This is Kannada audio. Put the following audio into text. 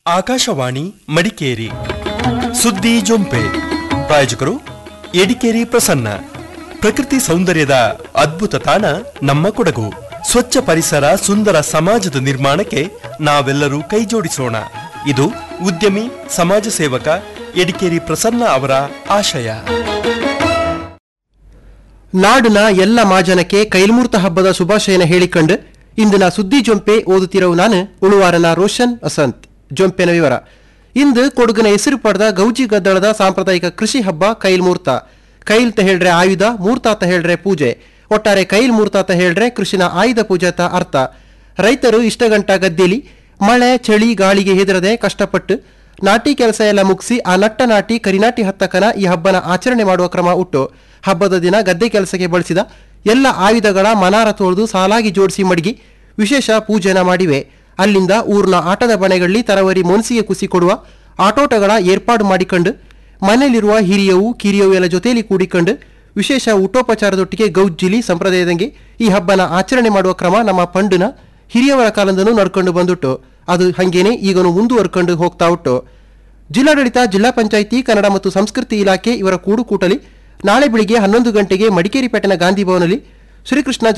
ಆಕಾಶವಾಣಿ ಮಡಿಕೇರಿ ಸುದ್ದಿ ಜೊಂಪೆ ಪ್ರಾಯೋಜಕರು ಎಡಿಕೇರಿ ಪ್ರಸನ್ನ ಪ್ರಕೃತಿ ಸೌಂದರ್ಯದ ಅದ್ಭುತ ತಾಣ ನಮ್ಮ ಕೊಡಗು ಸ್ವಚ್ಛ ಪರಿಸರ ಸುಂದರ ಸಮಾಜದ ನಿರ್ಮಾಣಕ್ಕೆ ನಾವೆಲ್ಲರೂ ಕೈಜೋಡಿಸೋಣ ಇದು ಉದ್ಯಮಿ ಸಮಾಜ ಸೇವಕ ಎಡಿಕೇರಿ ಪ್ರಸನ್ನ ಅವರ ಆಶಯ ನಾಡಿನ ಎಲ್ಲ ಮಾಜನಕ್ಕೆ ಕೈಲ್ಮೂರ್ತ ಹಬ್ಬದ ಶುಭಾಶಯನ ಹೇಳಿಕೊಂಡು ಇಂದಿನ ಸುದ್ದಿ ಜೊಂಪೆ ಓದುತ್ತಿರುವ ನಾನು ಉಳುವಾರನ ರೋಷನ್ ಅಸಂತ್ ಜೊಂಪೆನ ವಿವರ ಇಂದು ಕೊಡಗಿನ ಹೆಸರು ಪಡೆದ ಗೌಜಿ ಗದ್ದಳದ ಸಾಂಪ್ರದಾಯಿಕ ಕೃಷಿ ಹಬ್ಬ ಕೈಲ್ಮೂರ್ತ ಕೈಲ್ ತ ಹೇಳ್ರೆ ಆಯುಧ ಮೂರ್ತ ಅಂತ ಹೇಳ್ರೆ ಪೂಜೆ ಒಟ್ಟಾರೆ ಕೈಲ್ ಮೂರ್ತ ಅಂತ ಹೇಳ್ರೆ ಕೃಷಿನ ಆಯುಧ ಪೂಜೆ ಅಂತ ಅರ್ಥ ರೈತರು ಇಷ್ಟ ಗಂಟ ಗದ್ದೆಲಿ ಮಳೆ ಚಳಿ ಗಾಳಿಗೆ ಹೆದರದೆ ಕಷ್ಟಪಟ್ಟು ನಾಟಿ ಕೆಲಸ ಎಲ್ಲ ಮುಗಿಸಿ ಆ ನಟ್ಟ ನಾಟಿ ಕರಿನಾಟಿ ಹತ್ತಕನ ಈ ಹಬ್ಬನ ಆಚರಣೆ ಮಾಡುವ ಕ್ರಮ ಉಟ್ಟು ಹಬ್ಬದ ದಿನ ಗದ್ದೆ ಕೆಲಸಕ್ಕೆ ಬಳಸಿದ ಎಲ್ಲ ಆಯುಧಗಳ ಮನಾರ ತೊಳೆದು ಸಾಲಾಗಿ ಜೋಡಿಸಿ ಮಡಗಿ ವಿಶೇಷ ಪೂಜೆನ ಮಾಡಿವೆ ಅಲ್ಲಿಂದ ಊರ್ನ ಆಟದ ಬಣೆಗಳಲ್ಲಿ ತರವರಿ ಮೊನ್ಸಿಗೆ ಕುಸಿ ಕೊಡುವ ಆಟೋಟಗಳ ಏರ್ಪಾಡು ಮಾಡಿಕೊಂಡು ಮನೆಯಲ್ಲಿರುವ ಹಿರಿಯವು ಕಿರಿಯವು ಎಲ್ಲ ಜೊತೆಯಲ್ಲಿ ಕೂಡಿಕೊಂಡು ವಿಶೇಷ ಊಟೋಪಚಾರದೊಟ್ಟಿಗೆ ಗೌಜ್ಜಿಲಿ ಸಂಪ್ರದಾಯದಂಗೆ ಈ ಹಬ್ಬನ ಆಚರಣೆ ಮಾಡುವ ಕ್ರಮ ನಮ್ಮ ಪಂಡಿನ ಹಿರಿಯವರ ಕಾಲದಿಂದನೂ ನಡ್ಕೊಂಡು ಬಂದುಟ್ಟು ಅದು ಹಂಗೇನೆ ಈಗನು ಮುಂದುವರ್ಕೊಂಡು ಹೋಗ್ತಾ ಉಂಟು ಜಿಲ್ಲಾಡಳಿತ ಜಿಲ್ಲಾ ಪಂಚಾಯಿತಿ ಕನ್ನಡ ಮತ್ತು ಸಂಸ್ಕೃತಿ ಇಲಾಖೆ ಇವರ ಕೂಡುಕೂಟಲಿ ನಾಳೆ ಬೆಳಿಗ್ಗೆ ಹನ್ನೊಂದು ಗಂಟೆಗೆ ಮಡಿಕೇರಿ ಪೇಟೆನ ಗಾಂಧಿ ಭವನಲ್ಲಿ ಶ್ರೀಕೃಷ್ಣ